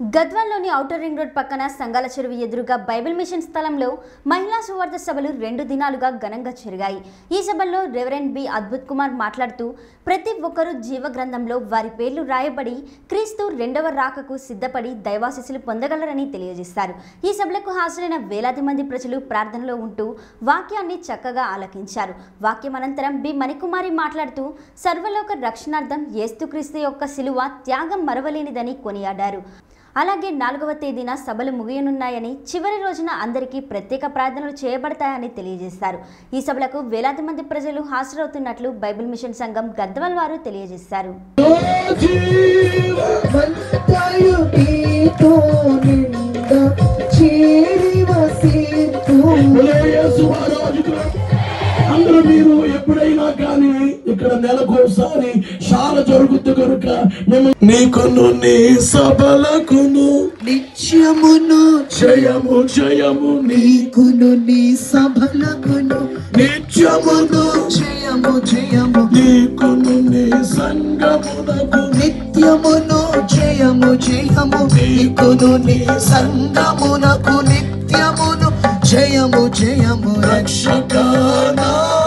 గద్వాల్లోని outer ring road పక్కన సంగాల చెరువు ఎదురుగా బైబిల్ మిషన్ స్థలంలో మహిళా సువార్త సభలు రెండు దినాలుగా ఘనంగా జరిగాయి ఈ సభల్లో రెవరెండ్ బి అద్భుత్ కుమార్ మాట్లాడుతూ ప్రతి ఒక్కరూ జీవ గ్రంథంలో వారి పేర్లు రాయబడి క్రీస్తు రెండవ రాకకు సిద్ధపడి దైవాశిస్సులు పొందగలరని తెలియజేశారు ఈ సభలకు హాజరైన వేలాది మంది ప్రజలు ప్రార్థనలో ఉంటూ వాక్యాన్ని చక్కగా ఆలకించారు వాక్యం అనంతరం బి మణికుమారి మాట్లాడుతూ సర్వలోక రక్షణార్థం యేసుక్రీస్తు యొక్క శిలువ త్యాగం మరవలేనిదని కొనియాడారు అలాగే నాలుగవ తేదీన సభలు ముగియనున్నాయని చివరి రోజున అందరికీ ప్రత్యేక ప్రార్థనలు చేయబడతాయని తెలియజేశారు ఈ సభలకు వేలాది మంది ప్రజలు హాజరవుతున్నట్లు బైబిల్ మిషన్ సంఘం గద్వాల్ వారు తెలియజేశారు మంతయు నీతో నింద చేరి వసింతు అందరూ మీరు ఎప్పుడైనా కానీ ఇక్కడ నెలకోసారి శాల జరుగుతు కనుక మేము నీకును నీ సభలకును నిత్యమును జయము జయము నీ నీకును నీ సభలకును నిత్యమును జయము జయము నీకును నీ సంగమునకు నిత్యమును జయము జయము నీకును నీ సంగమునకు నిత్యమును జయము జయము రక్షకానా